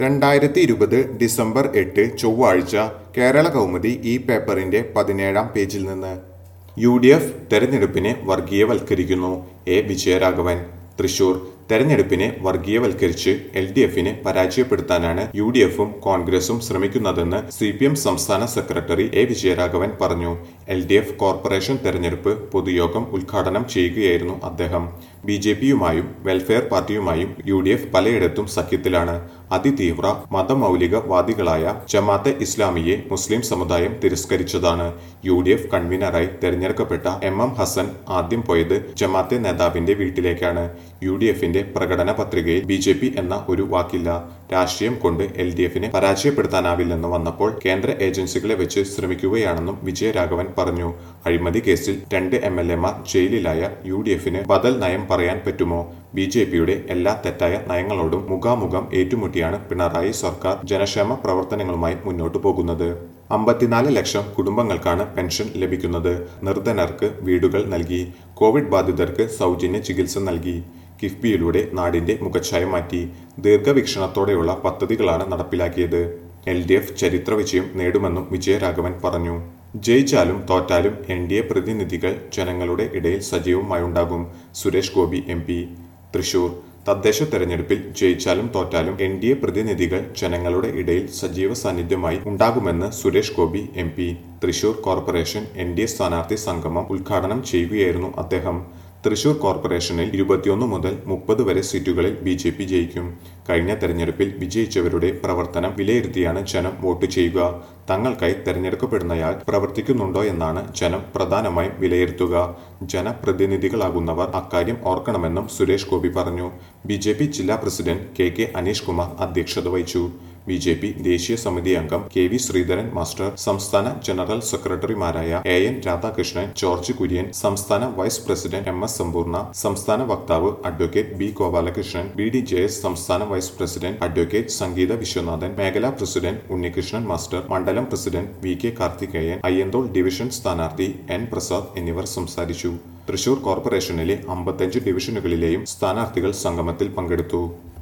രണ്ടായിരത്തി ഇരുപത് ഡിസംബർ എട്ട് ചൊവ്വാഴ്ച കേരള കൗമുദി ഈ പേപ്പറിന്റെ പതിനേഴാം പേജിൽ നിന്ന് യു ഡി എഫ് തെരഞ്ഞെടുപ്പിനെ വർഗീയവൽക്കരിക്കുന്നു എ വിജയരാഘവൻ തൃശൂർ തെരഞ്ഞെടുപ്പിനെ വർഗീയവൽക്കരിച്ച് എൽ ഡി എഫിനെ പരാജയപ്പെടുത്താനാണ് യു ഡി എഫും കോൺഗ്രസും ശ്രമിക്കുന്നതെന്ന് സി പി എം സംസ്ഥാന സെക്രട്ടറി എ വിജയരാഘവൻ പറഞ്ഞു എൽ ഡി എഫ് കോർപ്പറേഷൻ തെരഞ്ഞെടുപ്പ് പൊതുയോഗം ഉദ്ഘാടനം ചെയ്യുകയായിരുന്നു അദ്ദേഹം ബി ജെ പിയുമായും വെൽഫെയർ പാർട്ടിയുമായും യു ഡി എഫ് പലയിടത്തും സഖ്യത്തിലാണ് അതിതീവ്ര മതമൗലികവാദികളായ ജമാഅത്തെ ഇസ്ലാമിയെ മുസ്ലിം സമുദായം തിരസ്കരിച്ചതാണ് യു ഡി എഫ് കൺവീനറായി തെരഞ്ഞെടുക്കപ്പെട്ട എം എം ഹസൻ ആദ്യം പോയത് ജമാഅത്തെ നേതാവിന്റെ വീട്ടിലേക്കാണ് യു ഡി എഫിന്റെ പ്രകടന പത്രികയിൽ ബി ജെ പി എന്ന ഒരു വാക്കില്ല രാഷ്ട്രീയം കൊണ്ട് എൽ ഡി എഫിനെ പരാജയപ്പെടുത്താനാവില്ലെന്ന് വന്നപ്പോൾ കേന്ദ്ര ഏജൻസികളെ വെച്ച് ശ്രമിക്കുകയാണെന്നും വിജയരാഘവൻ പറഞ്ഞു അഴിമതി കേസിൽ രണ്ട് എം എൽ എമാർ ജയിലിലായ യു ഡി എഫിന് ബദൽ നയം പറയാൻ പറ്റുമോ ബി ജെ പിയുടെ എല്ലാ തെറ്റായ നയങ്ങളോടും മുഖാമുഖം ഏറ്റുമുട്ടിയാണ് പിണറായി സർക്കാർ ജനക്ഷേമ പ്രവർത്തനങ്ങളുമായി മുന്നോട്ടു പോകുന്നത് അമ്പത്തിനാല് ലക്ഷം കുടുംബങ്ങൾക്കാണ് പെൻഷൻ ലഭിക്കുന്നത് നിർധനർക്ക് വീടുകൾ നൽകി കോവിഡ് ബാധിതർക്ക് സൗജന്യ ചികിത്സ നൽകി കിഫ്ബിയിലൂടെ നാടിന്റെ മുഖച്ഛായ മാറ്റി ദീർഘവീക്ഷണത്തോടെയുള്ള പദ്ധതികളാണ് നടപ്പിലാക്കിയത് എൽ ഡി എഫ് ചരിത്ര വിജയം നേടുമെന്നും വിജയരാഘവൻ പറഞ്ഞു ജയിച്ചാലും തോറ്റാലും എൻ ഡി എ പ്രതിനിധികൾ ജനങ്ങളുടെ ഇടയിൽ സജീവമായുണ്ടാകും സുരേഷ് ഗോപി എം പി തൃശൂർ തദ്ദേശ തെരഞ്ഞെടുപ്പിൽ ജയിച്ചാലും തോറ്റാലും എൻ ഡി എ പ്രതിനിധികൾ ജനങ്ങളുടെ ഇടയിൽ സജീവ സാന്നിധ്യമായി ഉണ്ടാകുമെന്ന് Suresh Gopi M P Thrissur corporation N D A സ്ഥാനാർത്ഥി സംഗമം ഉദ്ഘാടനം ചെയ്യുകയായിരുന്നു അദ്ദേഹം തൃശൂർ കോർപ്പറേഷനിൽ ഇരുപത്തിയൊന്ന് മുതൽ മുപ്പത് വരെ സീറ്റുകളിൽ ബി ജെ പി ജയിക്കും കഴിഞ്ഞ തെരഞ്ഞെടുപ്പിൽ വിജയിച്ചവരുടെ പ്രവർത്തനം വിലയിരുത്തിയാണ് ജനം വോട്ട് ചെയ്യുക തങ്ങൾക്കായി തെരഞ്ഞെടുക്കപ്പെടുന്നയാൾ പ്രവർത്തിക്കുന്നുണ്ടോ എന്നാണ് ജനം പ്രധാനമായും വിലയിരുത്തുക ജനപ്രതിനിധികളാകുന്നവർ അക്കാര്യം ഓർക്കണമെന്നും സുരേഷ് ഗോപി പറഞ്ഞു ബി ജെ പി ജില്ലാ president K K Aneesh Kumar അധ്യക്ഷത വഹിച്ചു ബി ജെ പി ദേശീയ സമിതി അംഗം കെ വി ശ്രീധരൻ മാസ്റ്റർ സംസ്ഥാന ജനറൽ സെക്രട്ടറിമാരായ എ എൻ രാധാകൃഷ്ണൻ ജോർജ് കുര്യൻ സംസ്ഥാന vice president M S Sampoorna സംസ്ഥാന വക്താവ് advocate B Gopalakrishnan B D J S സംസ്ഥാന vice president advocate Sangeetha Viswanathan മേഖലാ പ്രസിഡന്റ് ഉണ്ണികൃഷ്ണൻ മാസ്റ്റർ മണ്ഡലം president V K Karthikeyan Ayyanthole division സ്ഥാനാർത്ഥി എൻ പ്രസാദ് എന്നിവർ സംസാരിച്ചു തൃശൂർ കോർപ്പറേഷനിലെ അമ്പത്തഞ്ച് ഡിവിഷനുകളിലെയും സ്ഥാനാർത്ഥികൾ സംഗമത്തിൽ പങ്കെടുത്തു